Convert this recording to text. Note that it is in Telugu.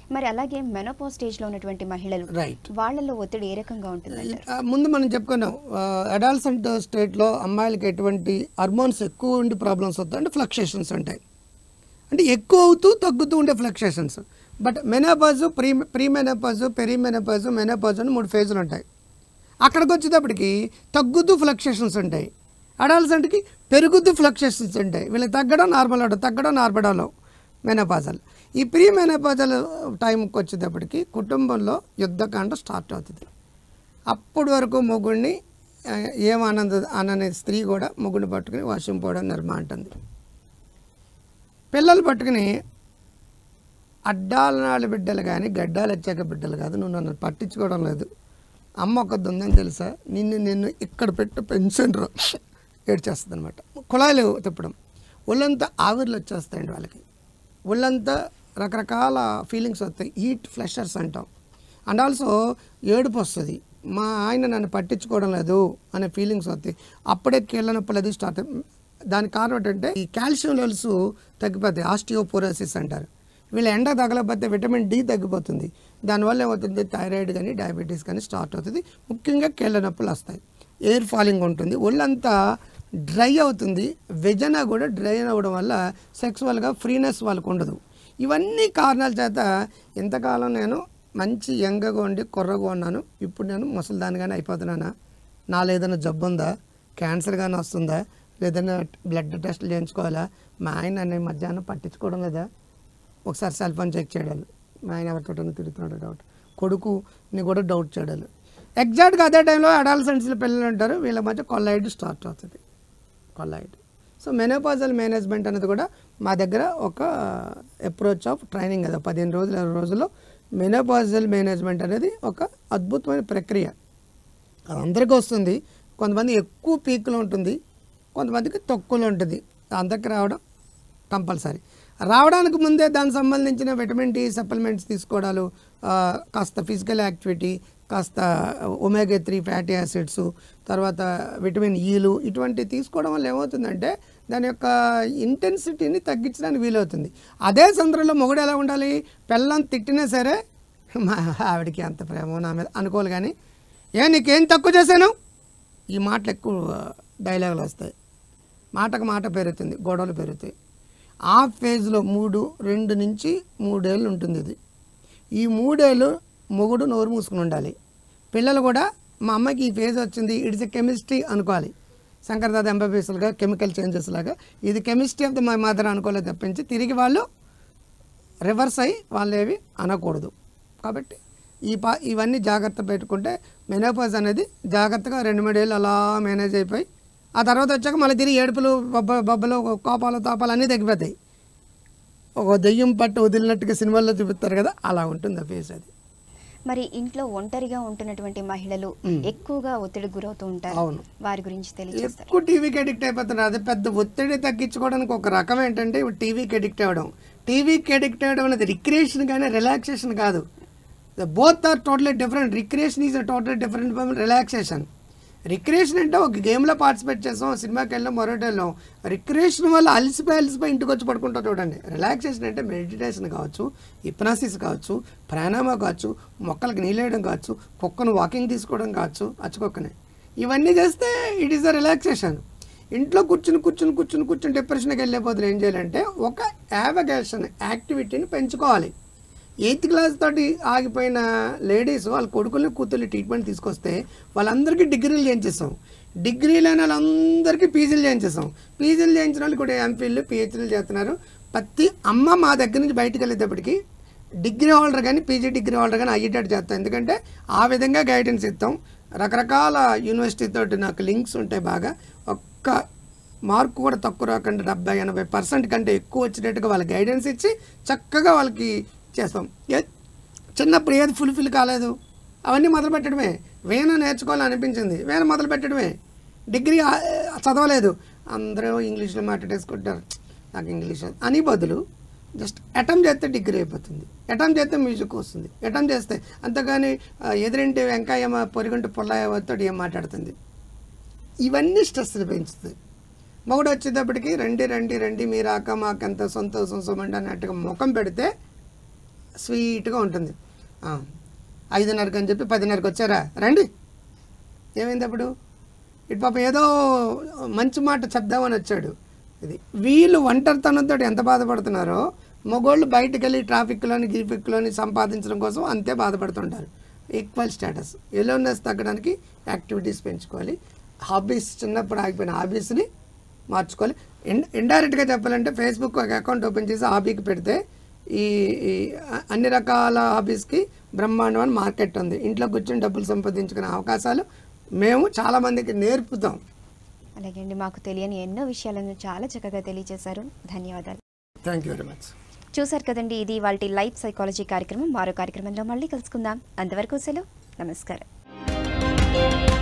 మరి అలాగే మెనోపో స్టేజ్ లో ఉన్నటువంటి మహిళలు రైట్ వాళ్ళలో ఒత్తిడి ఏ రకంగా ఉంటుంది ఆ, ముందు మనం చెప్పుకున్నాం అడాల్సెంట్ స్టేట్లో అమ్మాయిలకి ఎటువంటి హార్మోన్స్ ఎక్కువ ఉండి ప్రాబ్లమ్స్ వస్తాయి అంటే ఫ్లక్చుయేషన్స్ ఉంటాయి అంటే ఎక్కువ అవుతూ తగ్గుతూ ఉండే fluctuations but menopause pre pre menopause peri menopause menopause అని మూడు ఫేజులు ఉంటాయి అక్కడికి వచ్చేటప్పటికి తగ్గుతూ ఫ్లక్చుయేషన్స్ ఉంటాయి అడాల్సెంట్కి పెరుగుతూ ఫ్లక్చుయేషన్స్ ఉంటాయి వీళ్ళకి తగ్గడం నార్మల్ అవడం తగ్గడం నార్మల్ అవడం మెనోపాజల్ ఈ ప్రీ మెనోపాజల్ టైంకి వచ్చేటప్పటికి కుటుంబంలో యుద్ధకాండ స్టార్ట్ అవుతుంది అప్పటి వరకు మొగుడిని ఆ, ఏం ఆనంద అననే స్త్రీ కూడా మొగుడిని పట్టుకుని వర్షం పోవడం నిర్మా అంటుంది పిల్లలు పట్టుకుని అడ్డాల నాడు బిడ్డలు కానీ గడ్డాలు వచ్చాక బిడ్డలు కాదు నువ్వు నన్ను పట్టించుకోవడం లేదు అమ్మ ఒకది ఉందని తెలుసా నిన్ను నిన్ను ఇక్కడ పెట్టు పెన్షన్ ఏడ్చేస్తుంది అనమాట కుళాయిలు తిప్పడం ఒళ్ళంతా ఆవిర్లు వచ్చేస్తాయండి వాళ్ళకి ఒళ్ళంతా రకరకాల ఫీలింగ్స్ వస్తాయి హీట్ ఫ్లెషర్స్ అంటాం అండ్ ఆల్సో ఏడుపు వస్తుంది మా ఆయన నన్ను పట్టించుకోవడం లేదు అనే ఫీలింగ్స్ వస్తాయి అప్పుడే కీళ్ళ నొప్పులు అది స్టార్ట్ దానికి కారణం ఏంటంటే ఈ కాల్షియం లెవెల్స్ తగ్గిపోతాయి ఆస్టియోపోరోసిస్ అంటారు వీళ్ళ ఎండ తగలకపోతే విటమిన్ డి తగ్గిపోతుంది దానివల్ల ఏమవుతుంది థైరాయిడ్ కానీ డయాబెటీస్ కానీ స్టార్ట్ అవుతుంది ముఖ్యంగా కీళ్ళ నొప్పులు వస్తాయి ఎయిర్ ఫాలింగ్ ఉంటుంది ఒళ్ళంతా డ్రై అవుతుంది వెజన కూడా డ్రై అవ్వడం వల్ల సెక్సువల్గా ఫ్రీనెస్ వాళ్ళకు ఉండదు ఇవన్నీ కారణాల చేత ఇంతకాలం నేను మంచి యంగగా ఉండి కుర్రగా ఉన్నాను ఇప్పుడు నేను ముసలిదానిగానే అయిపోతున్నానా నాలో ఏదైనా జబ్బు ఉందా క్యాన్సర్ కానీ వస్తుందా లేదన్నా బ్లడ్ టెస్ట్లు చేయించుకోవాలా మా ఆయన నన్ను మధ్యాహ్నం పట్టించుకోవడం లేదా ఒకసారి సెల్ ఫోన్ చెక్ చేయడాలు మా ఆయన ఎవరితో తిరుగుతున్నాడు డౌట్ కొడుకుని కూడా డౌట్ చేయడాలు ఎగ్జాక్ట్గా అదే టైంలో అడాల్సెంట్స్లో పిల్లలు ఉంటారు వీళ్ళ మధ్య కొల్లాయిడ్ స్టార్ట్ అవుతుంది కొల్లాయిడ్ సో మెనోపాజల్ మేనేజ్మెంట్ అనేది కూడా మా దగ్గర ఒక అప్రోచ్ ఆఫ్ ట్రైనింగ్ అది పదిహేను రోజులు ఇరవై రోజుల్లో మెనోపాజల్ మేనేజ్మెంట్ అనేది ఒక అద్భుతమైన ప్రక్రియ అది అందరికీ వస్తుంది కొంతమంది ఎక్కువ పీక్లో ఉంటుంది కొంతమందికి తక్కువలో ఉంటుంది అందరికి రావడం కంపల్సరీ రావడానికి ముందే దానికి సంబంధించిన విటమిన్ డి సప్లిమెంట్స్ తీసుకోవడాలు ఆ, కాస్త ఫిజికల్ యాక్టివిటీ కాస్త ఒమేగా త్రీ ఫ్యాటీ యాసిడ్స్ తర్వాత విటమిన్ ఈలు ఇటువంటివి తీసుకోవడం వల్ల ఏమవుతుందంటే దాని యొక్క ఇంటెన్సిటీని తగ్గించడానికి వీలవుతుంది అదే సందర్భంలో మొగుడు ఎలా ఉండాలి పెళ్ళం తిట్టినా సరే మా ఆవిడకి అంత ప్రేమ నా మీద అనుకోవాలి కానీ ఏ నీకేం తక్కువ చేశాను ఈ మాటలు ఎక్కువ డైలాగులు వస్తాయి మాటకు మాట పెరుగుతుంది గొడవలు పెరుగుతాయి ఆ ఫేజ్లో మూడు రెండు నుంచి మూడేళ్ళు ఉంటుంది ఇది ఈ మూడేళ్ళు మొగుడు నోరు మూసుకుని ఉండాలి పిల్లలు కూడా మా అమ్మకి ఈ ఫేజ్ వచ్చింది ఇట్స్ ఎ కెమిస్ట్రీ అనుకోవాలి శంకర్దాద ఎంబీబీఎస్లుగా కెమికల్ చేంజెస్ లాగా ఇది chemistry of the my mother అనుకోలేదు తప్పించి తిరిగి వాళ్ళు రివర్స్ అయ్యి వాళ్ళు ఏవి అనకూడదు కాబట్టి ఈ పా ఇవన్నీ జాగ్రత్త పెట్టుకుంటే మెనోపాజ్ అనేది జాగ్రత్తగా రెండు మూడేళ్ళు అలా మేనేజ్ అయిపోయి ఆ తర్వాత వచ్చాక మళ్ళీ తిరిగి ఏడుపులు బొబ్బ బొబ్బలు కోపాలు తాపాలు అన్నీ తగ్గిపోతాయి ఒక దెయ్యం పట్టు వదిలినట్టుగా సినిమాల్లో చూపిస్తారు కదా అలా ఉంటుంది ఆ ఫేస్ అది మరి ఇంట్లో ఒంటరిగా ఉంటున్నటువంటి మహిళలు ఎక్కువగా ఒత్తిడి గురవుతూ ఉంటారు అవును. వారి గురించి తెలియజేస్తారు ఎక్కువ టీవీకి అడిక్ట్ అయిపోతున్నారు అది పెద్ద ఒత్తిడి తగ్గించుకోవడానికి ఒక రకం ఏంటంటే ఇప్పుడు టీవీకి అడిక్ట్ అవ్వడం టీవీకి అడిక్ట్ అవ్వడం అనేది రిక్రియేషన్ కానీ రిలాక్సేషన్ కాదు both are totally different recreation is totally different from relaxation recreation అంటే ఒక గేమ్లో పార్టిసిపేట్ చేసాం సినిమాకి వెళ్ళాం మరొకటి వెళ్ళాం రిక్రియేషన్ వల్ల అలసిపోయి అలసిపోయి ఇంటికి వచ్చి పడుకుంటా చూడండి రిలాక్సేషన్ అంటే మెడిటేషన్ కావచ్చు హిప్నాసిస్ కావచ్చు ప్రాణామా కావచ్చు మొక్కలకు నీళ్ళేయడం కావచ్చు కుక్కను వాకింగ్ తీసుకోవడం కావచ్చు అచ్చుకొక్కనే ఇవన్నీ చేస్తే ఇట్ ఈస్ అ రిలాక్సేషన్ ఇంట్లో కూర్చుని కూర్చుని కూర్చుని కూర్చుని డిప్రెషన్కి వెళ్ళే బదులు ఏం చేయాలంటే ఒక యావగేషన్ యాక్టివిటీని పెంచుకోవాలి ఎయిత్ క్లాస్ తోటి ఆగిపోయిన లేడీస్ వాళ్ళ కొడుకుల్ని కూతుర్ని ట్రీట్మెంట్ తీసుకొస్తే వాళ్ళందరికీ డిగ్రీలు చేయించేస్తాం డిగ్రీ లేని వాళ్ళందరికీ పీజీలు చేయించేస్తాం పీజీలు చేయించిన వాళ్ళు కూడా ఎంఫిల్ పిహెచ్డీలు చేస్తున్నారు ప్రతి అమ్మ మా దగ్గర నుంచి బయటకు వెళ్ళేటప్పటికి డిగ్రీ హోల్డర్ కానీ పీజీ డిగ్రీ హోల్డర్ కానీ అయ్యేటట్టు చేస్తాం ఎందుకంటే ఆ విధంగా గైడెన్స్ ఇస్తాం రకరకాల యూనివర్సిటీ తోటి నాకు లింక్స్ ఉంటాయి బాగా ఒక్క మార్కు కూడా తక్కువ రాకుండా డెబ్బై ఎనభై పర్సెంట్ కంటే ఎక్కువ వచ్చేటట్టుగా వాళ్ళకి గైడెన్స్ ఇచ్చి చక్కగా వాళ్ళకి చేస్తాం ఏ చిన్నప్పుడు ఏది ఫుల్ఫిల్ కాలేదు అవన్నీ మొదలు పెట్టడమే వీణ నేర్చుకోవాలని అనిపించింది వీణ మొదలు పెట్టడమే డిగ్రీ ఆ, చదవలేదు అందరూ ఇంగ్లీష్లో మాట్లాడేసుకుంటారు నాకు ఇంగ్లీష్ రాదు." అని బదులు జస్ట్ అటెంప్ట్ చేస్తే డిగ్రీ అయిపోతుంది అటెంప్ట్ చేస్తే మ్యూజిక్ వస్తుంది అటెంప్ట్ చేస్తే అంతగాని ఆ, ఎదురింటి వెంకాయమ్మ పొరిగుంటి పుల్లయ్య ఏం మాట్లాడుతుంది ఇవన్నీ స్ట్రెస్ని పెంచుతుంది మొగుడు వచ్చేటప్పటికి రండి రండి రండి మీరు అక్క మాకంత సంతోషం సుమండి అన్నట్టుగా ముఖం పెడితే స్వీట్గా ఉంటుంది ఆ, ఐదున్నరకు అని చెప్పి పదిన్నరకు వచ్చారా రండి ఏమైంది అప్పుడు ఇటు పాప ఏదో మంచి మాట చెప్దామని వచ్చాడు ఇది వీళ్ళు ఒంటరితనంతో ఎంత బాధపడుతున్నారో మగోళ్ళు బయటకు వెళ్ళి ట్రాఫిక్లోని గిఫిక్లోని సంపాదించడం కోసం అంతే బాధపడుతుంటారు ఈక్వల్ స్టేటస్ ఎలోనెస్ తగ్గడానికి యాక్టివిటీస్ పెంచుకోవాలి హాబీస్ చిన్నప్పుడు ఆగిపోయిన హాబీస్ని మార్చుకోవాలి ఇన్ ఇండైరెక్ట్గా చెప్పాలంటే ఫేస్బుక్ ఒక అకౌంట్ ఓపెన్ చేసి హాబీకి పెడితే ఈ ఈ అ- అన్ని రకాల హాబీస్కి బ్రహ్మాండమైన మార్కెట్ ఉంది ఇంట్లో కూర్చొని డబ్బులు సంపాదించుకునే అవకాశాలు మేము చాలామందికి నేర్పుతాం అలాగే అండి మాకు తెలియని ఎన్నో విషయాలను చాలా చక్కగా తెలియజేశారు ధన్యవాదాలు థ్యాంక్ యూ వెరీ మచ్ చూశారు కదండి ఇది వాళ్ళ లైఫ్ సైకాలజీ కార్యక్రమం మరో కార్యక్రమంలో మళ్ళీ కలుసుకుందాం అంతవరకు సెలవు నమస్కారం